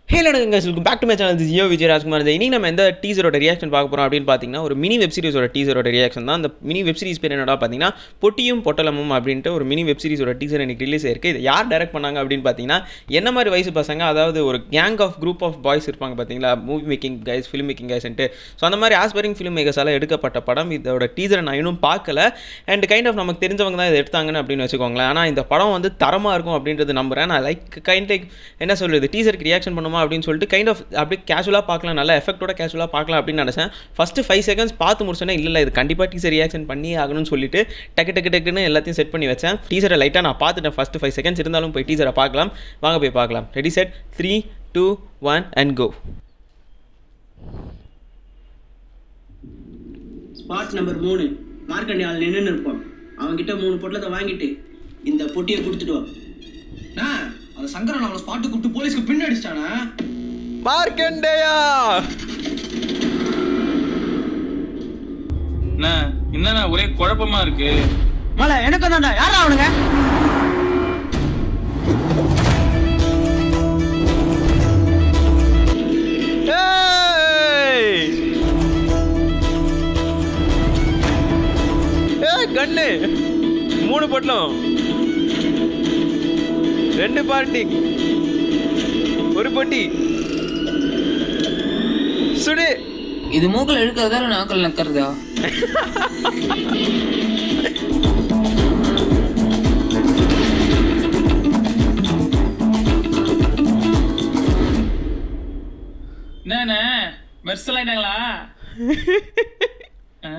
Halo welcome back to my channel ஜியோ விஜய் ராஜ்குமார் இன்னைக்கு நம்ம எந்த டீசரோட ரியாக்ஷன் பார்க்க போகிறோம் அப்படின்னு பார்த்தீங்கன்னா ஒரு மினி வெப் சீரிஸோட டீசரோட ரியாக்ஷன் தான் அந்த மினி வெப் சீரிஸ் பேர் என்னடா பார்த்தீங்கன்னா பொட்டியும் பொட்டலமும் அப்படின்ட்டு ஒரு மினி வெப் சீரிஸோட டீசர் எனக்கு ரிலீஸ் ஆயிருக்கு இது யார் டைரக்ட் பண்ணாங்க அப்படின்னு பார்த்தீங்கன்னா என்ன மாதிரி வயசு பசங்க அதாவது ஒரு gang of group of boys இருப்பாங்க பார்த்தீங்களா movie making guys film making கைஸ்ன்ட்டு ஸோ அந்த மாதிரி ஆஸ்பரிங் ஃபிலிம் மேக்கர்ஸால் எடுக்கப்பட்ட படம் இதோட டீசரை நான் இன்னும் பார்க்கல அண்ட் கைண்ட் ஆஃப் நமக்கு தெரிஞ்சவங்க தான் இதை எடுத்தாங்கன்னு அப்படின்னு வச்சுக்கோங்களேன் ஆனால் இந்த படம் வந்து தரமாக இருக்கும் அப்படின்றது நம்புறேன் நான் லைக் கைண்ட் லைக் என்ன சொல்கிறது டீசருக்கு ரியாக்ஷன் பண்ணுமா அப்படின்னு சொல்லிட்டு கைண்ட் ஆஃப் அப்படியே கேஷுவலாக பார்க்கலாம் நல்ல எஃபெக்ட்டோட கேஷுவலாக பார்க்கலாம் அப்படின்னு நினச்சேன் ஃபஸ்ட்டு ஃபைவ் செகண்ட்ஸ் பார்த்து முடிச்சோன்னே இல்லை இல்லை இது கண்டிப்பாக டீசர் ரியாக்ஷன் பண்ணி ஆகணும்னு சொல்லிட்டு டக்கு டக்கு டக்குன்னு எல்லாத்தையும் செட் பண்ணி வச்சேன் டீசரை லைட்டாக நான் பார்த்துட்டேன் ஃபஸ்ட்டு ஃபைவ் செகண்ட்ஸ் இருந்தாலும் போய் டீசரை பார்க்கலாம் வாங்க போய் பார்க்கலாம் ready set three two one and go spot number மூணு மார்க்கண்டி ஆள் நின்றுன்னு இருப்பான் அவன்கிட்ட மூணு பொட்டலத்தை வாங்கிட்டு இந்த பொட்டியை கொடுத்துட்டு வா அண்ணா, அந்த சங்கரன் அவளை ஸ்பாட்டு கூப்பிட்டு போலீஸ்க்கு பின் அடிச்சிட்டானா மார்க்கண்டேயா என்ன என்னண்ணா ஒரே குழப்பமா இருக்கு மலை எனக்கு தான்டா யாரா அவனுங்க ஏ கண்ணு மூணு பொட்டலம் ரெண்டு பார்ட்டி ஒரு பொட்டி சுடு இது மூக்கில் இழுக்கிறதா இல்லை நாக்கில் நக்கிறதா என்னண்ணே மெர்சல் ஆயிட்டாங்களா ஆ.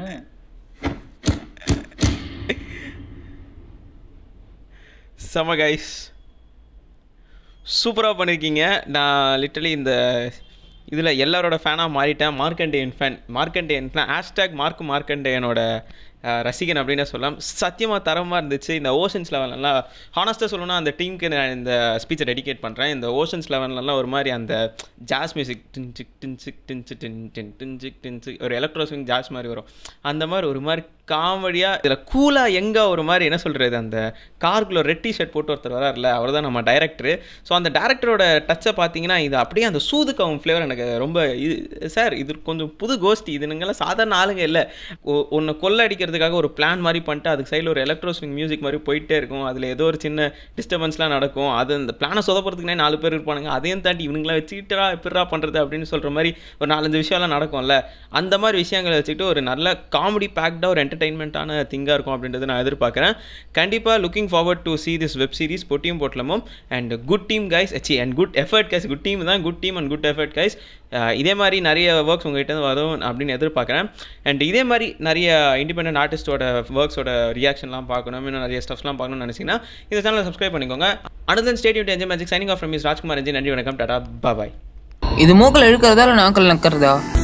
செம கைஸ் சூப்பராக பண்ணியிருக்கீங்க நான் லிட்டரலி இந்த இதில் எல்லாரோட ஃபேனாக மாறிட்டேன் Markandeyan fan Markandeyan fan hashtag மார்க் மார்க்கண்டேயனோட அஹ், ரசிகன் அப்படின்னு சொல்லலாம் சத்தியமாக தரமாக இருந்துச்சு இந்த ஓஷன்ஸ் லெவலெல்லாம் ஹானஸ்ட்டாக சொல்லணும்னா அந்த டீமுக்கு நான் இந்த ஸ்பீச்சை டெடிகேட் பண்ணுறேன் இந்த ஓஷன்ஸ் லெவன்லலாம் ஒரு மாதிரி அந்த ஜாஸ் மியூசிக் டின்சிக் டின்சிக் டின்ச்சு டின் டின் டின்சிக் டின்சிக் ஒரு எலக்ட்ரோ ஸ்விங் ஜாஸ் மாதிரி வரும் அந்த மாதிரி ஒரு மாதிரி காமெடியாக இதில் கூலாக எங்கே ஒரு மாதிரி என்ன சொல்கிறது அந்த கார்குள்ள ரெட் ஷர்ட் போட்டு ஒருத்தர் வராருல அவர் தான் நம்ம டைரக்டர் ஸோ அந்த டேரக்டரோட டச்சை பார்த்தீங்கன்னா இது அப்படியே அந்த சூதுக்கவும் ஃப்ளேவர் எனக்கு ரொம்ப இது சார் இது கொஞ்சம் புது கோஷ்டி இது நீங்களாம் சாதாரண ஆளுங்க இல்லை ஒன்று கொள்ள அடிக்கிறதுக்காக ஒரு பிளான் மாதிரி பண்ணிட்டு அதுக்கு சைடில் ஒரு எலக்ட்ரோ ஸ்விங் மியூசிக் மாதிரி போயிட்டே இருக்கும் அதில் ஏதோ ஒரு சின்ன டிஸ்டர்பன்ஸ்லாம் நடக்கும் அது அந்த பிளானை சொதப்படுறதுக்குனே நாலு பேர் இருப்பானுங்க அதையும் தாண்டி இவனுங்களாம் வச்சுக்கிட்டா எப்படிரா பண்ணுறது அப்படின்னு சொல்கிற மாதிரி ஒரு நாலஞ்சு விஷயம்லாம் நடக்கும்ல அந்த மாதிரி விஷயங்களை வச்சுக்கிட்டு ஒரு நல்ல காமெடி பேக்டாக ஒரு என்டர்டைன்மெண்ட்டான திங்காக இருக்கும் அப்படின்றது நான் எதிர்பார்க்குறேன் கண்டிப்பாக looking forward to see this web series பொட்டியும் போட்டலமும் and good team guys see and good effort guys good team தான் good team and good effort guys இதே மாதிரி நிறைய ஒர்க்ஸ் உங்கள்கிட்ட இருந்து வரும் அப்படின்னு எதிர்பார்க்குறேன் அண்ட் இதே மாதிரி நிறைய இண்டிபெண்டன்ட் ஆர்டிஸ்டோட ஒர்க்ஸோட ரியாக்ஷன்லாம் பார்க்கணும் இன்னும் நிறைய ஸ்டஃப்ஸ்லாம் பார்க்கணும்னு நினச்சிங்கன்னா இந்த சேனலை சப்ஸ்கிரைப் பண்ணிக்கோங்க another stadium enjoy magic signing off from miss Rajkumar என்ஜி நன்றி வணக்கம் டாடா பாய் இது மூக்கில் இழுக்கிறதா இல்லை நாக்கில் நக்கிறதா